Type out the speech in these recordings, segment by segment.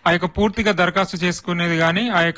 ఆ యొక్క పూర్తిగా దరఖాస్తు చేసుకునేది కానీ ఆ యొక్క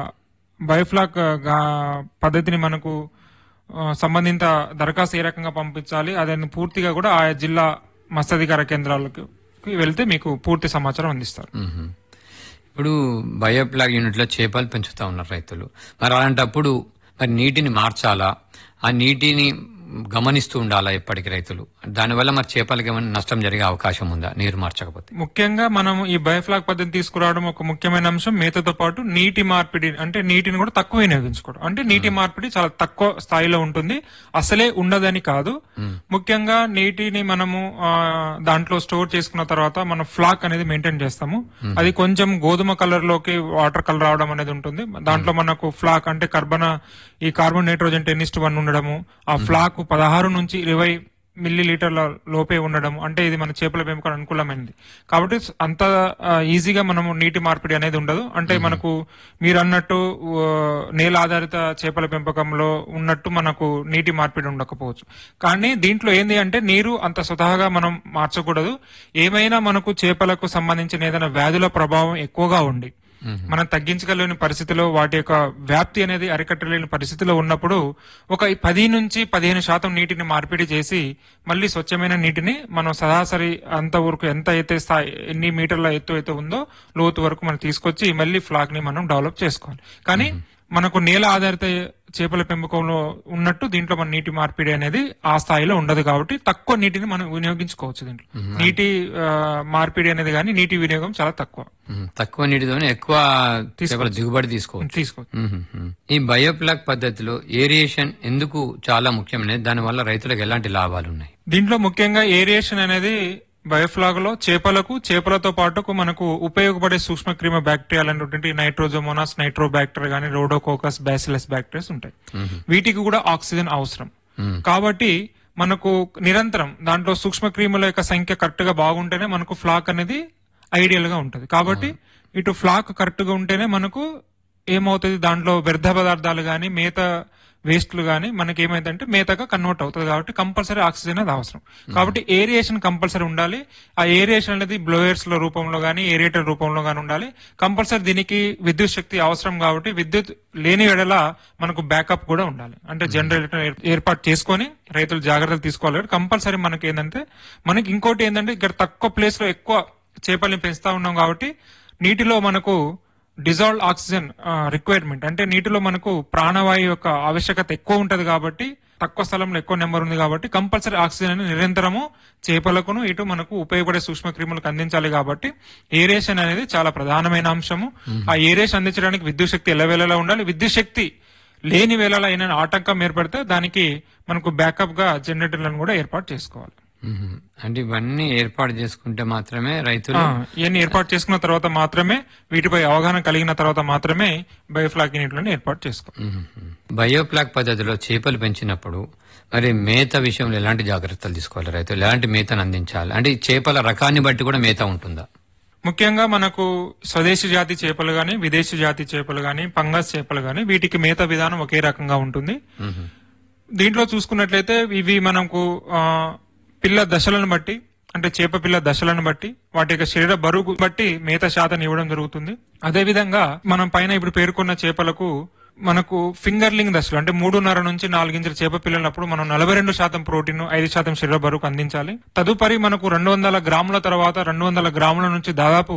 బయోఫ్లాక్ గా- పద్ధతిని మనకు ఆ, సంబంధిత దరఖాస్తు ఏ రకంగా పంపించాలి అదని పూర్తిగా కూడా ఆయా జిల్లా మత్స్యాధికార కేంద్రాలకు వెళ్తే మీకు పూర్తి సమాచారం అందిస్తారు మ్మ్. ఇప్పుడు బయోప్లాగ్ యూనిట్ లో చేపలు పెంచుతా ఉన్నారు రైతులు మరి అలాంటప్పుడు మరి నీటిని మార్చాలా ఆ నీటిని గమనిస్తూ ఉండాలా ఎప్పటికి రైతులు దానివల్ల మరి చేపలకి ఏమైనా నష్టం జరిగే అవకాశం ఉందా నీరు మార్చకపోతే ముఖ్యంగా మనం ఈ బయోఫ్లాక్ పద్ధతి తీసుకురావడం ఒక ముఖ్యమైన అంశం మేతతో పాటు నీటి మార్పిడి అంటే నీటిని కూడా తక్కువ వినియోగించుకోవడం అంటే నీటి మార్పిడి చాలా తక్కువ స్థాయిలో ఉంటుంది అసలే ఉండదని కాదు ముఖ్యంగా నీటిని మనము ఆ, దాంట్లో స్టోర్ చేసుకున్న తర్వాత మనం ఫ్లాక్ అనేది మెయింటైన్ చేస్తాము అది కొంచెం గోధుమ కలర్ లోకి వాటర్ కలర్ రావడం అనేది ఉంటుంది దాంట్లో మనకు ఫ్లాక్ అంటే కర్బన ఈ కార్బన్ నైట్రోజన్ టెన్నిస్ట్ వన్ ఉండడము ఆ ఫ్లాక్ పదహారు నుంచి ఇరవై మిల్లీ లీటర్ల లోపే ఉండడం అంటే ఇది మన చేపల పెంపకం అనుకూలమైనది కాబట్టి అంత ఆ, ఈజీగా మనము నీటి మార్పిడి అనేది ఉండదు అంటే మనకు మీరు అన్నట్టు ఆ, నేల ఆధారిత చేపల పెంపకంలో ఉన్నట్టు మనకు నీటి మార్పిడి ఉండకపోవచ్చు కానీ దీంట్లో ఏంది అంటే నీరు అంత స్వతహాగా మనం మార్చకూడదు ఏమైనా మనకు చేపలకు సంబంధించిన ఏదైనా వ్యాధుల ప్రభావం ఎక్కువగా ఉండి మనం తగ్గించగలేని పరిస్థితిలో వాటి యొక్క వ్యాప్తి అనేది అరికట్టలేని పరిస్థితిలో ఉన్నప్పుడు ఒక పది నుంచి పదిహేను శాతం నీటిని మార్పిడి చేసి మళ్ళీ స్వచ్ఛమైన నీటిని మనం సరాసరి అంత వరకు ఎంత అయితే స్థాయి ఎన్ని మీటర్ల ఎత్తు అయితే ఉందో లోతు వరకు మనం తీసుకొచ్చి మళ్ళీ ఫ్లాగ్ ని మనం డెవలప్ చేసుకోవాలి కానీ మనకు నేల ఆధారిత చేపల పెంపకంలో ఉన్నట్టు దీంట్లో మన నీటి మార్పిడి అనేది ఆ స్థాయిలో ఉండదు కాబట్టి తక్కువ నీటిని మనం వినియోగించుకోవచ్చు దీంట్లో నీటి ఆ, మార్పిడి అనేది కానీ నీటి వినియోగం చాలా తక్కువ మ్మ్. తక్కువ నీటితోనే ఎక్కువ చేపల దిగుబడి తీసుకోవచ్చు తీసుకో మ్మ్. ఈ బయోప్లాగ్ పద్ధతిలో ఏరియేషన్ ఎందుకు చాలా ముఖ్యమైనది దానివల్ల రైతులకు ఎలాంటి లాభాలు ఉన్నాయి దీంట్లో ముఖ్యంగా ఏరియేషన్ అనేది బయోఫ్లాగ్ లో చేపలకు చేపలతో పాటు మనకు ఉపయోగపడే సూక్ష్మక్రిమ బ్యాక్టీరియాలు అనేటువంటి నైట్రోజోమోనాస్ నైట్రోబాక్టర్ గానీ రోడోకోకస్ బ్యాసిలస్ బ్యాక్టీరియాస్ ఉంటాయి వీటికి కూడా ఆక్సిజన్ అవసరం మ్మ్. కాబట్టి మనకు నిరంతరం దాంట్లో సూక్ష్మక్రిముల యొక్క సంఖ్య కరెక్ట్ గా బాగుంటేనే మనకు ఫ్లాక్ అనేది ఐడియల్ గా ఉంటది కాబట్టి ఇటు ఫ్లాక్ కరెక్ట్ గా ఉంటేనే మనకు ఏమవుతుంది దాంట్లో వ్యర్థ పదార్థాలు గాని మేత వేస్ట్లు గాని మనకి ఏమైందంటే మేతగా కన్వర్ట్ అవుతుంది కాబట్టి కంపల్సరీ ఆక్సిజన్ అనేది అవసరం కాబట్టి ఏరియేషన్ కంపల్సరీ ఉండాలి ఆ ఏరియేషన్ అనేది బ్లోయర్స్ లో రూపంలో గానీ ఏరియేటర్ రూపంలో గానీ ఉండాలి కంపల్సరీ దీనికి విద్యుత్ శక్తి అవసరం కాబట్టి విద్యుత్ లేని ఎడల మనకు బ్యాకప్ కూడా ఉండాలి అంటే జనరేటర్ ఏర్పాటు చేసుకొని రైతులు జాగ్రత్తలు తీసుకోవాలి కాబట్టి కంపల్సరీ మనకి ఏంటంటే మనకి ఇంకోటి ఏంటంటే ఇక్కడ తక్కువ ప్లేస్ లో ఎక్కువ చేపల్ని పెంచుతా ఉన్నాం కాబట్టి నీటిలో మనకు డిజాల్వ్ ఆక్సిజన్ రిక్వైర్మెంట్ అంటే నీటిలో మనకు ప్రాణవాయు యొక్క ఆవశ్యకత ఎక్కువ ఉంటది కాబట్టి తక్కువ స్థలంలో ఎక్కువ నెంబర్ ఉంది కాబట్టి కంపల్సరీ ఆక్సిజన్ అనేది నిరంతరము చేపలకును ఇటు మనకు ఉపయోగపడే సూక్ష్మ క్రిములకు అందించాలి కాబట్టి ఏరేషన్ అనేది చాలా ప్రధానమైన అంశము ఆ ఏరేషన్ అందించడానికి విద్యుత్ శక్తి ఎల్లవేళలా ఉండాలి విద్యుత్ శక్తి లేని వేళలో అయినా ఆటంకం ఏర్పడితే దానికి మనకు బ్యాకప్ గా జనరేటర్లను కూడా ఏర్పాటు చేసుకోవాలి మ్మ్. అంటే ఇవన్నీ ఏర్పాటు చేసుకుంటే మాత్రమే రైతులు ఆ, ఇవన్నీ ఏర్పాటు చేసుకున్న తర్వాత మాత్రమే వీటిపై అవగాహన కలిగిన తర్వాత మాత్రమే బయోఫ్లాక్ యూనిట్లను ఏర్పాటు చేసుకోవాలి మ్మ్. బయోప్లాగ్ పద్ధతిలో చేపలు పెంచినప్పుడు మరి మేత విషయంలో ఎలాంటి జాగ్రత్తలు తీసుకోవాలి రైతులు ఎలాంటి మేతను అందించాలి అంటే ఈ చేపల రకాన్ని బట్టి కూడా మేత ఉంటుందా ముఖ్యంగా మనకు స్వదేశీ జాతి చేపలు గాని విదేశీ జాతి చేపలు గాని పంగస్ చేపలు గాని వీటికి మేత విధానం ఒకే రకంగా ఉంటుంది మ్మ్. దీంట్లో చూసుకున్నట్లయితే ఇవి మనకు ఆ, పిల్ల దశలను బట్టి అంటే చేప పిల్ల దశలను బట్టి వాటి యొక్క శరీర బరువు బట్టి మేత శాతం ఇవ్వడం జరుగుతుంది అదే విధంగా మనం పైన ఇప్పుడు పేర్కొన్న చేపలకు మనకు ఫింగర్లింగ్ దశలు అంటే మూడున్నర నుంచి నాలుగించుల చేప పిల్లలప్పుడు మనం నలభై రెండు శాతం ప్రోటీన్ ఐదు శాతం శరీర బరువుకు అందించాలి తదుపరి మనకు రెండు వందల గ్రాముల తర్వాత రెండు వందల గ్రాముల నుంచి దాదాపు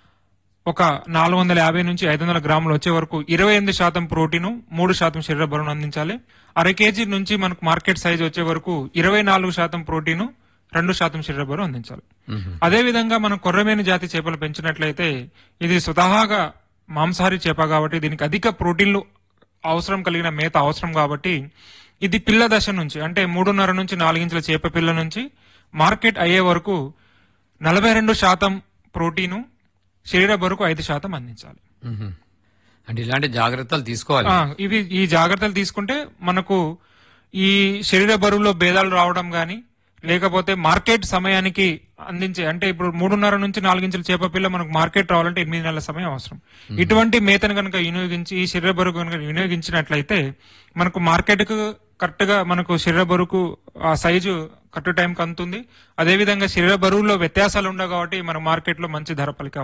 ఒక నాలుగు వందల యాభై నుంచి ఐదు వందల గ్రాములు వచ్చే వరకు ఇరవై ఎనిమిది శాతం ప్రోటీన్ మూడు శాతం శరీర బరువును అందించాలి అర కేజీ నుంచి మనకు మార్కెట్ సైజ్ వచ్చే వరకు ఇరవై నాలుగు శాతం ప్రోటీన్ రెండు శాతం శరీర బరువు అందించాలి మ్మ్. అదే విధంగా మనం కొర్రమేని జాతి చేపలు పెంచినట్లయితే ఇది స్వతహాగా మాంసాహారి చేప కాబట్టి దీనికి అధిక ప్రోటీన్లు అవసరం కలిగిన మేత అవసరం కాబట్టి ఇది పిల్ల దశ నుంచి అంటే మూడున్నర నుంచి నాలుగించుల చేప పిల్ల నుంచి మార్కెట్ అయ్యే వరకు నలభై రెండు శాతం ప్రోటీను శరీర బరువుకు ఐదు శాతం అందించాలి మ్మ్. అంటే ఇలాంటి జాగ్రత్తలు తీసుకోవాలి ఆ, ఇవి ఈ జాగ్రత్తలు తీసుకుంటే మనకు ఈ శరీర బరువులో భేదాలు రావడం గాని లేకపోతే మార్కెట్ సమయానికి అందించే అంటే ఇప్పుడు మూడున్నర నుంచి నాలుగించుల చేప పిల్ల మనకు మార్కెట్ రావాలంటే ఎనిమిది నెలల సమయం అవసరం ఇటువంటి మేతను కనుక వినియోగించి ఈ శరీర బరువు కనుక వినియోగించినట్లయితే మనకు మార్కెట్ కు కరెక్ట్ గా మనకు శరీర బరువుకు ఆ సైజు కరెక్ట్ టైంకి అందుతుంది అదే విధంగా శరీర బరువులో వ్యత్యాసాలు ఉండవు కాబట్టి మన మార్కెట్ లో మంచి ధర పలికే